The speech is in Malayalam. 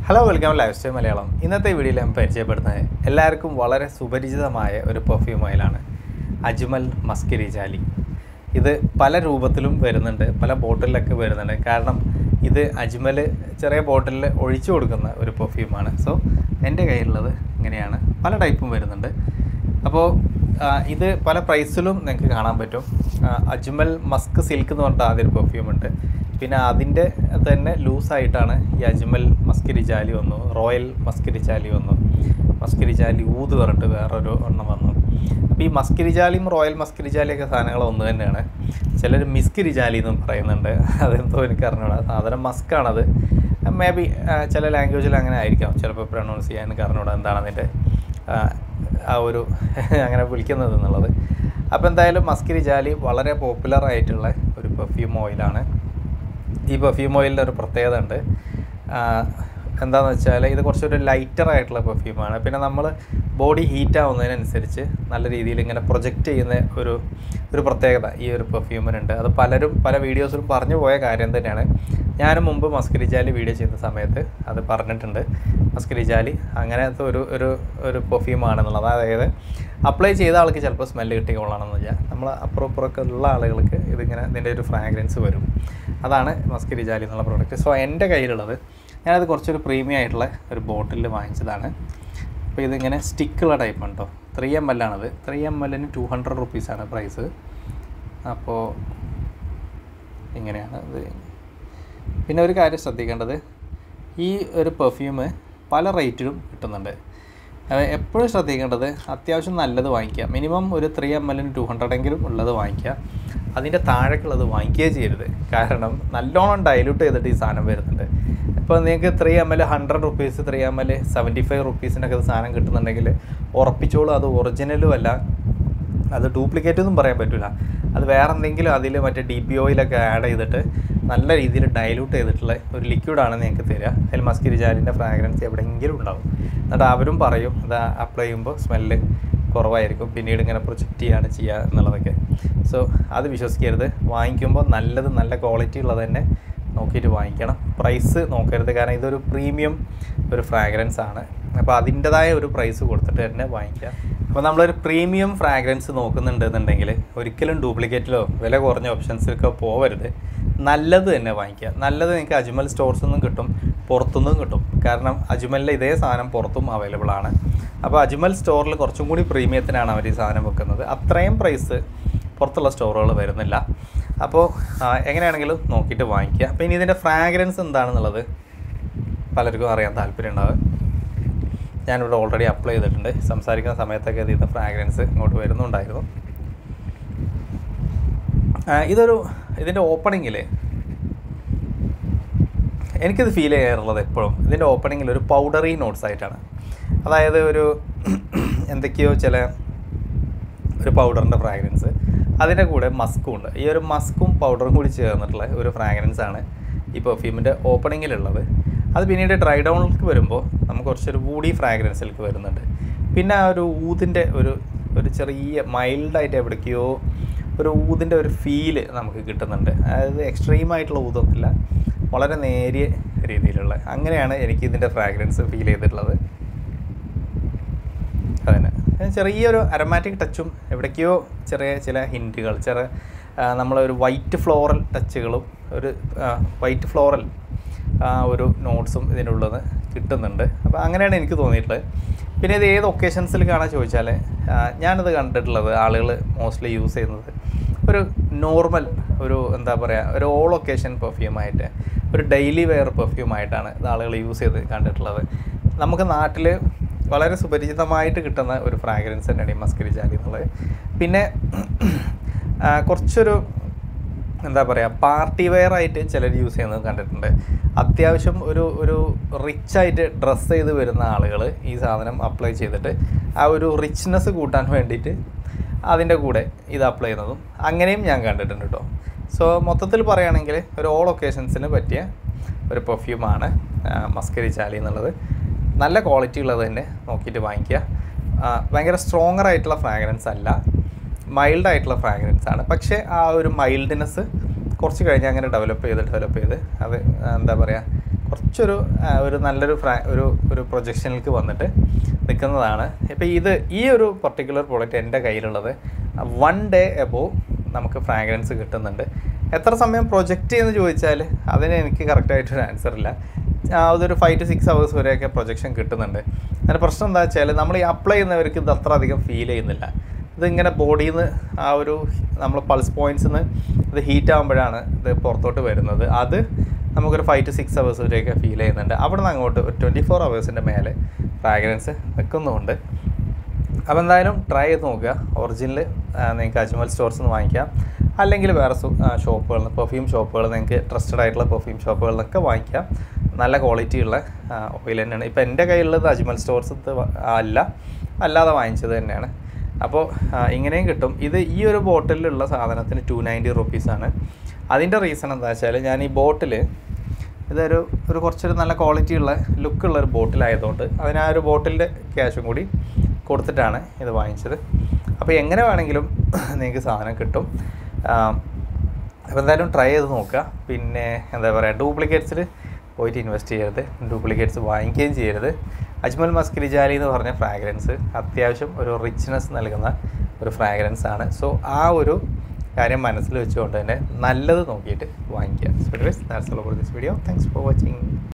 hello welcome life style Malayalam ഇന്നത്തെ വീഡിയോയിൽ ഞാൻ പരിചയപ്പെടുന്നത് എല്ലാവർക്കും വളരെ സുപരിചിതമായ ഒരു പെർഫ്യൂം ഓയിലാണ് അജ്മൽ മസ്കിരി ജാലി ഇത് പല രൂപത്തിലും വരുന്നുണ്ട് പല ബോട്ടിലൊക്കെ വരുന്നുണ്ട് കാരണം ഇത് അജ്മൽ ചെറിയ ബോട്ടിലിൽ ഒഴിച്ചു കൊടുക്കുന്ന ഒരു പെർഫ്യൂമാണ് സോ എൻ്റെ കയ്യിലുള്ളത് ഇങ്ങനെയാണ് പല ടൈപ്പും വരുന്നുണ്ട് അപ്പോൾ ആ, ഇത് പല പ്രൈസിലും നിങ്ങൾക്ക് കാണാൻ പറ്റും ആ, അജ്മൽ മസ്ക് സിൽക്ക് എന്ന് പറഞ്ഞിട്ട് ആദ്യം ഒരു പെർഫ്യൂം ഉണ്ട് പിന്നെ അതിൻ്റെ തന്നെ ലൂസായിട്ടാണ് ഈ അജ്മൽ മസ്കിരി ജാലി വന്നു റോയൽ മസ്കിരി ജാലി വന്നു മസ്കിരി ജാലി ഊത് പറഞ്ഞിട്ട് വേറൊരു എണ്ണം വന്നു അപ്പോൾ ഈ മസ്കിരി ജാലിയും റോയൽ മസ്കിരി ജാലിയൊക്കെ സാധനങ്ങൾ ഒന്ന് തന്നെയാണ് ചിലർ മിസ്കിരി ജാലി എന്നും പറയുന്നുണ്ട് അതെന്തോ എനിക്ക് അറിഞ്ഞൂടാ സാധനം മസ്കാണത് മേ ബി ചില ലാംഗ്വേജിൽ അങ്ങനെ ആയിരിക്കാം ചിലപ്പോൾ പ്രൊണൗൺസ് ചെയ്യാൻ എനിക്ക് അറിഞ്ഞൂടാ എന്താണ് അതിൻ്റെ ആ, ആ ഒരു അങ്ങനെ വിളിക്കുന്നത് എന്നുള്ളത് അപ്പോൾ എന്തായാലും മസ്കിരി ജാലി വളരെ പോപ്പുലർ ആയിട്ടുള്ള ഒരു പെർഫ്യൂം ഓയിലാണ് ഈ പെർഫ്യൂം ഓയിലിൻ്റെ ഒരു പ്രത്യേകത ഉണ്ട് എന്താണെന്ന് വെച്ചാൽ ഇത് കുറച്ചൊരു ലൈറ്റർ ആയിട്ടുള്ള പെർഫ്യൂമാണ് പിന്നെ നമ്മൾ ബോഡി ഹീറ്റ് ആവുന്നതിനനുസരിച്ച് നല്ല രീതിയിൽ ഇങ്ങനെ പ്രൊജക്റ്റ് ചെയ്യുന്ന ഒരു ഒരു പ്രത്യേകത ഈ ഒരു പെർഫ്യൂമിനുണ്ട് അത് പലരും പല വീഡിയോസിലും പറഞ്ഞു പോയ കാര്യം തന്നെയാണ് ഞാനും മുമ്പ് മസ്കരി ജാലി വീഡിയോ ചെയ്യുന്ന സമയത്ത് അത് പറഞ്ഞിട്ടുണ്ട് മസ്കരി ജാലി അങ്ങനത്തെ ഒരു ഒരു ഒരു പെർഫ്യൂമാണെന്നുള്ളത് അതായത് അപ്ലൈ ചെയ്ത ആൾക്ക് ചിലപ്പോൾ സ്മെല്ല് കിട്ടിക്കൊള്ളണമെന്നില്ല നമ്മൾ അപ്പുറം ഇപ്പുറമൊക്കെ ഉള്ള ആളുകൾക്ക് ഇതിങ്ങനെ ഇതിൻ്റെ ഒരു ഫ്രാഗ്രൻസ് വരും അതാണ് മസ്കരി ജാലി എന്നുള്ള പ്രോഡക്റ്റ് സോ എൻ്റെ കയ്യിലുള്ളത് ഞാനത് കുറച്ചൊരു പ്രീമിയം ആയിട്ടുള്ള ഒരു ബോട്ടിൽ വാങ്ങിച്ചതാണ് അപ്പോൾ ഇതിങ്ങനെ സ്റ്റിക്കുള്ള ടൈപ്പ് ഉണ്ടോ ത്രീ എം എൽ ആണത് ത്രീ എം എല്ലിന് ടു ഹൺഡ്രഡ് റുപ്പീസാണ് പ്രൈസ് അപ്പോൾ ഇങ്ങനെയാണ് ഇത് പിന്നെ ഒരു കാര്യം ശ്രദ്ധിക്കേണ്ടത് ഈ ഒരു പെർഫ്യൂം പല റേറ്റിലും കിട്ടുന്നുണ്ട് അത് എപ്പോഴും ശ്രദ്ധിക്കേണ്ടത് അത്യാവശ്യം നല്ലത് വാങ്ങിക്കുക മിനിമം ഒരു ത്രീ എം എല്ലിന് ടു ഹൺഡ്രഡ് എങ്കിലും ഉള്ളത് വാങ്ങിക്കുക അതിൻ്റെ താഴേക്കുള്ളത് വാങ്ങിക്കുകയേ ചെയ്യരുത് കാരണം നല്ലോണം ഡൈല്യൂട്ട് ചെയ്തിട്ട് ഈ സാധനം വരുന്നുണ്ട് ഇപ്പോൾ നിങ്ങൾക്ക് three M L hundred rupees three M L seventy five റുപ്പീസിനൊക്കെ സാധനം കിട്ടുന്നുണ്ടെങ്കിൽ ഉറപ്പിച്ചോളൂ അത് ഒറിജിനലും അല്ല അത് ഡ്യൂപ്ലിക്കേറ്റ് ഒന്നും പറയാൻ പറ്റില്ല അത് വേറെ എന്തെങ്കിലും അതിൽ മറ്റേ ഡി പി ഓയിലൊക്കെ ആഡ് ചെയ്തിട്ട് നല്ല രീതിയിൽ ഡൈലൂട്ട് ചെയ്തിട്ടുള്ള ഒരു ലിക്വിഡാണ് നിങ്ങൾക്ക് തരിക അതിൽ മസ്കിരി ജാലിൻ്റെ ഫ്രാഗ്രൻസ് എവിടെയെങ്കിലും ഉണ്ടാവും എന്നിട്ട് അവരും പറയും അത് അപ്ലൈ ചെയ്യുമ്പോൾ സ്മെല്ല് കുറവായിരിക്കും പിന്നീട് ഇങ്ങനെ പ്രൊജക്റ്റ് ചെയ്യാണ് ചെയ്യുക എന്നുള്ളതൊക്കെ സോ അത് വിശ്വസിക്കരുത് വാങ്ങിക്കുമ്പോൾ നല്ലത് നല്ല ക്വാളിറ്റി ഉള്ളത് തന്നെ നോക്കിയിട്ട് വാങ്ങിക്കണം പ്രൈസ് നോക്കരുത് കാരണം ഇതൊരു പ്രീമിയം ഒരു ഫ്രാഗ്രൻസ് ആണ് അപ്പോൾ അതിൻ്റെതായ ഒരു പ്രൈസ് കൊടുത്തിട്ട് തന്നെ വാങ്ങിക്കുക അപ്പോൾ നമ്മളൊരു പ്രീമിയം ഫ്രാഗ്രൻസ് നോക്കുന്നുണ്ട് എന്നുണ്ടെങ്കിൽ ഒരിക്കലും ഡ്യൂപ്ലിക്കേറ്റിലോ വില കുറഞ്ഞ ഓപ്ഷൻസിലൊക്കെ പോവരുത് നല്ലത് തന്നെ വാങ്ങിക്കുക നല്ലത് നിങ്ങൾക്ക് അജ്മൽ സ്റ്റോർസിൽ നിന്നും കിട്ടും പുറത്തുനിന്നും കിട്ടും കാരണം അജ്മലിലെ ഇതേ സാധനം പുറത്തും അവൈലബിൾ ആണ് അപ്പോൾ അജ്മൽ സ്റ്റോറിൽ കുറച്ചും കൂടി പ്രീമിയത്തിനാണ് അവർ ഈ സാധനം വെക്കുന്നത് അത്രയും പ്രൈസ് പുറത്തുള്ള സ്റ്റോറുകൾ വരുന്നില്ല അപ്പോൾ ആ, എങ്ങനെയാണെങ്കിലും നോക്കിയിട്ട് വാങ്ങിക്കുക അപ്പോൾ ഇനി ഇതിൻ്റെ ഫ്രാഗ്രൻസ് എന്താണെന്നുള്ളത് പലർക്കും അറിയാൻ താല്പര്യം ഉണ്ടാവും ഞാനിവിടെ ഓൾറെഡി അപ്ലൈ ചെയ്തിട്ടുണ്ട് സംസാരിക്കുന്ന സമയത്തൊക്കെ ഇതിൻ്റെ ഫ്രാഗ്രൻസ് ഇങ്ങോട്ട് വരുന്നുണ്ടായിരുന്നു ആ, ഇതൊരു ഇതിൻ്റെ ഓപ്പണിങ്ങിൽ എനിക്കിത് ഫീൽ ചെയ്യാറുള്ളത് എപ്പോഴും ഇതിൻ്റെ ഓപ്പണിങ്ങിൽ ഒരു പൗഡറി നോട്ട്സ് ആയിട്ടാണ് അതായത് ഒരു എന്തൊക്കെയോ ചില ഒരു പൗഡറിൻ്റെ ഫ്രാഗ്രൻസ് അതിൻ്റെ കൂടെ മസ്കും ഉണ്ട് ഈ ഒരു മസ്കും പൗഡറും കൂടി ചേർന്നിട്ടുള്ള ഒരു ഫ്രാഗ്രൻസ് ആണ് ഈ പെർഫ്യൂമിൻ്റെ ഓപ്പണിങ്ങിലുള്ളത് അത് പിന്നീട് ഡ്രൈ ഡൗണിലേക്ക് വരുമ്പോൾ നമുക്ക് കുറച്ചൊരു വൂഡി ഫ്രാഗ്രൻസിലേക്ക് വരുന്നുണ്ട് പിന്നെ ആ ഒരു ഊതിൻ്റെ ഒരു ഒരു ചെറിയ മൈൽഡായിട്ട് എവിടേക്കോ ഒരു ഊതിൻ്റെ ഒരു ഫീല് നമുക്ക് കിട്ടുന്നുണ്ട് അതായത് എക്സ്ട്രീം ആയിട്ടുള്ള ഊതൊന്നുമില്ല വളരെ നേരിയ രീതിയിലുള്ള അങ്ങനെയാണ് എനിക്ക് ഇതിൻ്റെ ഫ്രാഗ്രൻസ് ഫീൽ ചെയ്തിട്ടുള്ളത് അതന്നെ പിന്നെ ചെറിയൊരു അരോമാറ്റിക് ടച്ചും എവിടേക്കോ ചെറിയ ചില ഹിൻറ്റുകൾ ചെറിയ ആ, നമ്മളൊരു വൈറ്റ് ഫ്ലോറൽ ടച്ചുകളും ഒരു വൈറ്റ് ഫ്ലോറൽ ഒരു നോട്ട്സും ഇതിൻ്റെ ഉള്ളത് കിട്ടുന്നുണ്ട് അപ്പോൾ അങ്ങനെയാണ് എനിക്ക് തോന്നിയിട്ടുള്ളത് പിന്നെ ഇത് ഏത് ഒക്കേഷൻസിൽ കാണാൻ ചോദിച്ചാൽ ആ, ഞാനിത് കണ്ടിട്ടുള്ളത് ആളുകൾ മോസ്റ്റ്ലി യൂസ് ചെയ്യുന്നത് ഒരു നോർമൽ ഒരു എന്താ പറയുക ഒരു ഓൾ ഒക്കേഷൻ പെർഫ്യൂമായിട്ട് ഒരു ഡെയിലി വെയർ പെർഫ്യൂമായിട്ടാണ് ഇത് ആളുകൾ യൂസ് ചെയ്ത് കണ്ടിട്ടുള്ളത് നമുക്ക് നാട്ടിൽ വളരെ സുപരിചിതമായിട്ട് കിട്ടുന്ന ഒരു ഫ്രാഗ്രൻസ് തന്നെയാണ് ഈ മസ്കരി ജാലി എന്നുള്ളത് പിന്നെ ആ, കുറച്ചൊരു എന്താ പറയുക പാർട്ടി വെയർ ആയിട്ട് ചിലർ യൂസ് ചെയ്യുന്നത് കണ്ടിട്ടുണ്ട് അത്യാവശ്യം ഒരു ഒരു റിച്ച് ആയിട്ട് ഡ്രസ്സ് ചെയ്ത് വരുന്ന ആളുകൾ ഈ സാധനം അപ്ലൈ ചെയ്തിട്ട് ആ ഒരു റിച്ച്നെസ് കൂട്ടാൻ വേണ്ടിയിട്ട് അതിൻ്റെ കൂടെ ഇത് അപ്ലൈ ചെയ്യുന്നതും അങ്ങനെയും ഞാൻ കണ്ടിട്ടുണ്ട് കേട്ടോ സോ മൊത്തത്തിൽ പറയുകയാണെങ്കിൽ ഒരു ഓൾ ഒക്കേഷൻസിന് പറ്റിയ ഒരു പെർഫ്യൂമാണ് മസ്കരി ചാലി എന്നുള്ളത് നല്ല ക്വാളിറ്റി ഉള്ളത് തന്നെ നോക്കിയിട്ട് വാങ്ങിക്കുക ആ, ഭയങ്കര സ്ട്രോങ്ങർ ആയിട്ടുള്ള ഫ്രാഗ്രൻസ് അല്ല മൈൽഡ് ആയിട്ടുള്ള ഫ്രാഗ്രൻസ് ആണ് പക്ഷേ ആ ഒരു മൈൽഡ്നെസ് കുറച്ച് കഴിഞ്ഞ് അങ്ങനെ ഡെവലപ്പ് ചെയ്ത് ഡെവലപ്പ് ചെയ്ത് അത് എന്താ പറയുക കുറച്ചൊരു ആ, ഒരു നല്ലൊരു ഫ്രാ ഒരു ഒരു പ്രൊജക്ഷനിലേക്ക് വന്നിട്ട് നിൽക്കുന്നതാണ് ഇപ്പോൾ ഇത് ഈ ഒരു പർട്ടിക്കുലർ പ്രോഡക്റ്റ് എൻ്റെ കയ്യിലുള്ളത് വൺ ഡേ എബോ നമുക്ക് ഫ്രാഗ്രൻസ് കിട്ടുന്നുണ്ട് എത്ര സമയം പ്രൊജക്റ്റ് എന്ന് ചോദിച്ചാൽ അതിന് എനിക്ക് കറക്റ്റായിട്ടൊരു ആൻസർ ഇല്ല ആ, അതൊരു ഫൈവ് ടു സിക്സ് അവേഴ്സ് വരെയൊക്കെ പ്രൊജക്ഷൻ കിട്ടുന്നുണ്ട് അതിൻ്റെ പ്രശ്നം എന്താ വെച്ചാൽ നമ്മൾ ഈ അപ്ലൈ ചെയ്യുന്നവർക്ക് ഇത് അത്ര അധികം ഫീൽ ചെയ്യുന്നില്ല ഇതിങ്ങനെ ബോഡിയിൽ നിന്ന് ആ ഒരു നമ്മൾ പൾസ് പോയിൻറ്റ്സിൽ നിന്ന് ഇത് ഹീറ്റ് ആകുമ്പോഴാണ് ഇത് പുറത്തോട്ട് വരുന്നത് അത് നമുക്കൊരു ഫൈവ് ടു സിക്സ് അവേഴ്സ് വരെയൊക്കെ ഫീൽ ചെയ്യുന്നുണ്ട് അവിടെ നിന്ന് അങ്ങോട്ട് ഒരു ട്വൻറ്റി ഫോർ അവേഴ്സിൻ്റെ മേലെ ഫ്രാഗ്രൻസ് നിൽക്കുന്നുമുണ്ട് അപ്പോൾ എന്തായാലും ട്രൈ ചെയ്ത് നോക്കുക ഒറിജിനൽ നിങ്ങൾക്ക് അജ്മൽ സ്റ്റോർസിൽ നിന്ന് വാങ്ങിക്കാം അല്ലെങ്കിൽ വേറെ ഷോപ്പുകളിൽ നിന്ന് പെർഫ്യൂം ഷോപ്പുകൾ നിങ്ങൾക്ക് ട്രസ്റ്റഡ് ആയിട്ടുള്ള പെർഫ്യൂം ഷോപ്പുകളിൽ നിന്നൊക്കെ വാങ്ങിക്കാം നല്ല ക്വാളിറ്റി ഉള്ള ഓയിൽ തന്നെയാണ് ഇപ്പോൾ എൻ്റെ കയ്യിലുള്ളത് അജ്മൽ സ്റ്റോർസ് അല്ല അല്ലാതെ വാങ്ങിച്ചത് തന്നെയാണ് അപ്പോൾ ഇങ്ങനെയും കിട്ടും ഇത് ഈ ഒരു ബോട്ടിലുള്ള സാധനത്തിന് ടു നയൻറ്റി റുപ്പീസാണ് അതിൻ്റെ റീസൺ എന്താ വെച്ചാൽ ഞാൻ ഈ ബോട്ടിൽ ഇതൊരു ഒരു കുറച്ചൊരു നല്ല ക്വാളിറ്റി ഉള്ള ലുക്കുള്ള ഒരു ബോട്ടിലായതുകൊണ്ട് അതിന് ആ ഒരു ബോട്ടിലിൻ്റെ ക്യാഷും കൂടി കൊടുത്തിട്ടാണ് ഇത് വാങ്ങിച്ചത് അപ്പോൾ എങ്ങനെ വേണമെങ്കിലും നിങ്ങൾക്ക് സാധനം കിട്ടും അപ്പോൾ എന്തായാലും ട്രൈ ചെയ്ത് നോക്കുക പിന്നെ എന്താ പറയുക ഡ്യൂപ്ലിക്കേറ്റ്സിൽ പോയിട്ട് ഇൻവെസ്റ്റ് ചെയ്യരുത് ഡ്യൂപ്ലിക്കേറ്റ്സ് വാങ്ങിക്കുകയും ചെയ്യരുത് അജ്മൽ മസ്ക് റിജാലി എന്ന് പറഞ്ഞ ഫ്രാഗ്രൻസ് അത്യാവശ്യം ഒരു റിച്ച്നെസ് നൽകുന്ന ഒരു ഫ്രാഗ്രൻസ് ആണ് സോ ആ ഒരു കാര്യം മനസ്സിൽ വെച്ചുകൊണ്ട് തന്നെ നല്ലത് നോക്കിയിട്ട് വാങ്ങിക്കുക so that's all for this video thanks for watching